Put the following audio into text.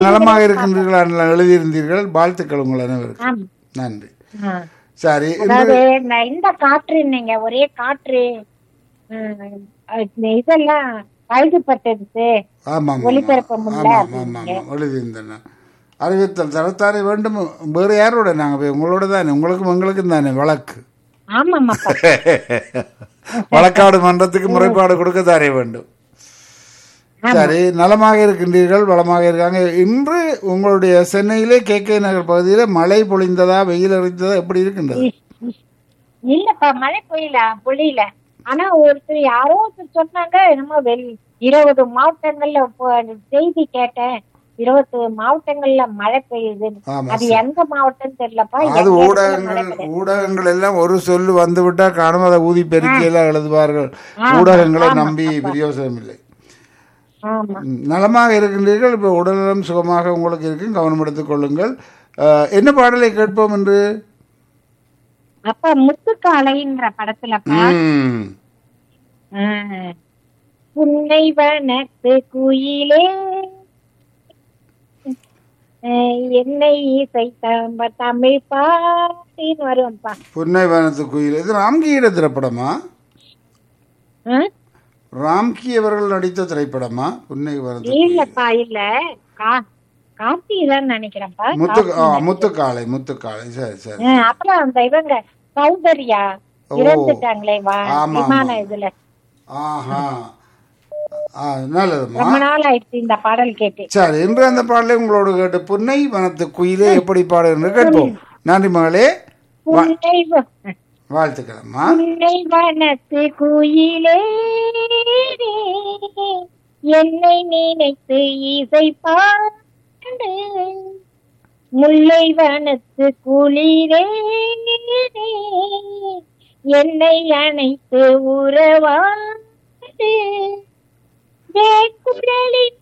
நலமாக இருக்கின்றீர்களா என்று எழுதியிருந்தீர்கள் வாழ்த்துக்கள் உங்கள் அனைவருக்கும் ஆமா நன்றி ஆ. சரி அதாவது இந்த இந்த காற்று நீங்க ஒரே காற்று ம், இந்த இதெல்லாம் பழுதுபட்டது ஆமாம் ஒளிபரப்ப முடியல ஆமாம் ஆமாம் ஆமாம் எழுதியிருந்தேன் அறிவித்தல் தரத்தானே வேண்டும் வேறு யாரோட நாங்கள் போய் உங்களோட தானே உங்களுக்கும் எங்களுக்கும் தானே வழக்கு ஆமாமாப்பா வழக்காடு மன்றத்துக்கு முறைப்பாடு கொடுக்க தானே வேண்டும் சரி நலமாக இருக்கின்றீர்கள் வளமாக இருக்காங்க இன்று உங்களுடைய சென்னையிலே கே கே நகர் பகுதியில மழை பொழிந்ததா வெயில் அடித்ததா எப்படி இருக்கின்றது இல்லப்பா மழை பொழியல பொழியல ஆனா ஒருத்தர் யாரோ ஒருத்தர் சொன்னாங்க என்னமோ வெள் இருபது மாவட்டங்கள்ல இப்போ செய்தி கேட்டேன் இருபது மாவட்டங்கள்ல மழை பெய்யுது ஆமா அது எந்த மாவட்டம் தெரியலப்பா அது எங்க இடத்துல ஊடகங்கள் மழை பெய்யுது. ஊடகங்கள் எல்லாம் ஒரு சொல்லு வந்து விட்டா காணும் அதை ஊதி பெருக்கியெல்லாம் எழுதுவார்கள் ஆமா, ஊடகங்களை ஆமா, நம்பி பிரயோசனம் இல்லை ஆமா ம், நலமாக இருக்கின்றீர்கள் இப்போ உடல்நலம் சுகமாக உங்களுக்கு இருக்கும் கவனம் எடுத்துக் கொள்ளுங்கள் அஹ், என்ன பாடலை கேட்போம் என்று அப்ப முத்துக்காலைன்ற படத்துலப்பா ம், ஆஹ், புன்னை வனத்து குயிலே ஆஹ், என்னை இசை தம்ப தமிழ் பாட்டின்னு வரும்ப்பா புன்னை வனத்து குயில் இது ராம்கியோட திரைப்படமா ஆஹ்? ராம்கி அவர்கள் நடித்த திரைப்படமா புன்னை வனத்து இல்லப்பா இல்ல கா கார்த்திதான் நினைக்கிறேன்ப்பா முத்து ஆ, முத்துக்காளை முத்துக்காளை சரி சரி ஆஹ், அப்புறம் அந்த இவங்க சௌந்தர்யா ஓ. இறந்துட்டாங்களே வா ஆமா, விமான ஆமா. இதுல ஆஹா ஆ நல்லதுமா ரொம்ப நாள் ஆயிடுச்சு இந்த பாடல் கேட்டு சரி இன்று அந்த பாடலை உங்களோடு கேட்டு புன்னை வனத்து குயிலே எப்படி பாடு என்று கேட்போம் நன்றி மகளே புன்னை வ- வாழ்த்துக்கிறேம்மா முல்லை வனத்து குயிலே என்னை நினைத்து இசை பாடு முல்லை வனத்து குளிரே என்னை அணைத்து உறவாடு குரலின்